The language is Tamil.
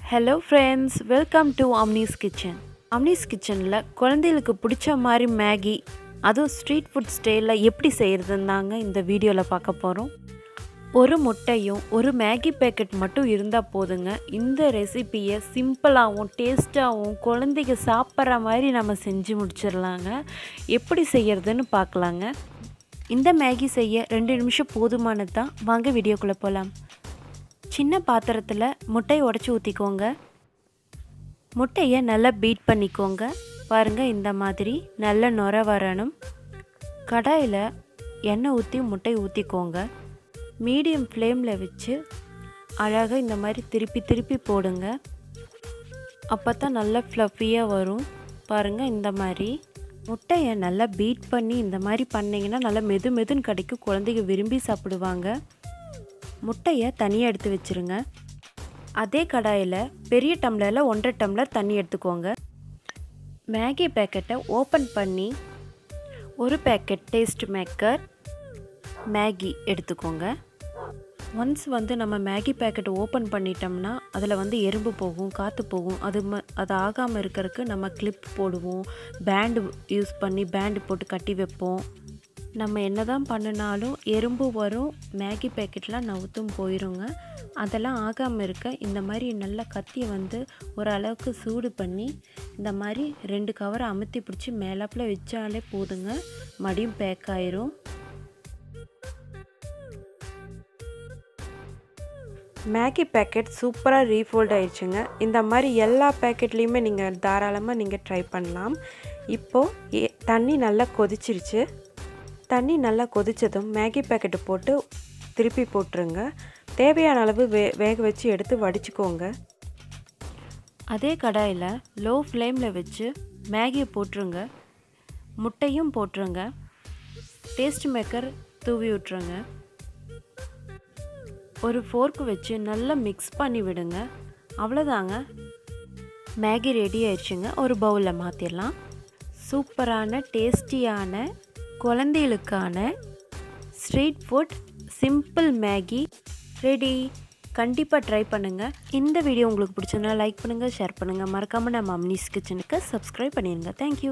hello friends welcome to Amni's kitchen Amni's கிச்சனில் குழந்தைகளுக்கு பிடிச்ச மாதிரி மேகி அதுவும் ஸ்ட்ரீட் ஃபுட் ஸ்டைலில் எப்படி செய்கிறதுன்னு தாங்க இந்த வீடியோவில் பார்க்க போகிறோம் ஒரு முட்டையும் ஒரு மேகி பேக்கெட் மட்டும் இருந்தால் போதுங்க இந்த ரெசிப்பியை சிம்பிளாகவும் டேஸ்ட்டாகவும் குழந்தைங்க சாப்பிட்ற மாதிரி நம்ம செஞ்சு முடிச்சிடலாங்க எப்படி செய்கிறதுன்னு பார்க்கலாங்க இந்த மேகி செய்ய ரெண்டு நிமிஷம் போதுமானது தான் வாங்க வீடியோக்குள்ளே போகலாம் சின்ன பாத்திரத்தில் முட்டையை உடச்சி ஊற்றிக்கோங்க முட்டையை நல்லா பீட் பண்ணிக்கோங்க பாருங்கள் இந்த மாதிரி நல்ல நுர வரணும் கடாயில் எண்ணெய் ஊற்றி முட்டையை ஊற்றிக்கோங்க மீடியம் ஃப்ளேமில் வச்சு அழகாக இந்த மாதிரி திருப்பி திருப்பி போடுங்க அப்போ தான் நல்லா ஃப்ளஃபியாக வரும் பாருங்கள் இந்த மாதிரி முட்டையை நல்லா பீட் பண்ணி இந்த மாதிரி பண்ணிங்கன்னா நல்லா மெது மெதுன்னு கிடைக்கும் குழந்தைங்க விரும்பி சாப்பிடுவாங்க முட்டையை தனியாக எடுத்து வச்சுருங்க அதே கடாயில் பெரிய டம்ளரில் ஒன்றரை டம்ளர் தண்ணி எடுத்துக்கோங்க மேகி பேக்கெட்டை ஓப்பன் பண்ணி ஒரு பேக்கெட் டேஸ்ட் மேக்கர் மேகி எடுத்துக்கோங்க ஒன்ஸ் வந்து நம்ம மேகி பேக்கெட் ஓப்பன் பண்ணிட்டோம்னா அதில் வந்து எறும்பு போகும் காற்று போகும் அது ம அது ஆகாமல் இருக்கிறதுக்கு நம்ம கிளிப் போடுவோம் பேண்டு யூஸ் பண்ணி பேண்டு போட்டு கட்டி வைப்போம் நம்ம என்ன தான் பண்ணினாலும் எறும்பு வரும் மேகி பேக்கெட்லாம் நவுத்தும் போயிருங்க அதெல்லாம் ஆகாமல் இருக்க இந்த மாதிரி நல்ல கத்தியை வந்து ஓரளவுக்கு சூடு பண்ணி இந்த மாதிரி ரெண்டு கவரை அமுத்தி பிடிச்சி மேலாப்பில் வச்சாலே போதுங்க மடியும் பேக் ஆயிரும் மேகி பேக்கெட் சூப்பராக ரீஃபோல்ட் ஆயிடுச்சுங்க இந்த மாதிரி எல்லா பேக்கெட்லேயுமே நீங்கள் தாராளமாக நீங்கள் ட்ரை பண்ணலாம் இப்போது தண்ணி நல்லா கொதிச்சிருச்சு தண்ணி நல்லா கொதித்ததும் மேகி பேக்கெட்டு போட்டு திருப்பி போட்டுருங்க தேவையான அளவு வே வேக வச்சு எடுத்து வடிச்சுக்கோங்க அதே கடாயில் லோ ஃப்ளேமில் வச்சு மேகியை போட்டுருங்க முட்டையும் போட்டுருங்க டேஸ்ட் மேக்கர் தூவி விட்ருங்க ஒரு ஃபோர்க்கு வச்சு நல்லா மிக்ஸ் பண்ணி விடுங்க அவ்வளோதாங்க மேகி ரெடி ஆயிடுச்சுங்க ஒரு பவுலில் மாற்றிடலாம் சூப்பரான டேஸ்டியான குழந்தைகளுக்கான street food simple Maggi ready கண்டிப்பாக ட்ரை பண்ணுங்கள் இந்த வீடியோ உங்களுக்கு பிடிச்சதுனா லைக் பண்ணுங்கள் ஷேர் பண்ணுங்கள் மறக்காமல் நம்ம அம்னிஸ் கிச்சனுக்கு சப்ஸ்கிரைப் பண்ணிடுங்க தேங்க்யூ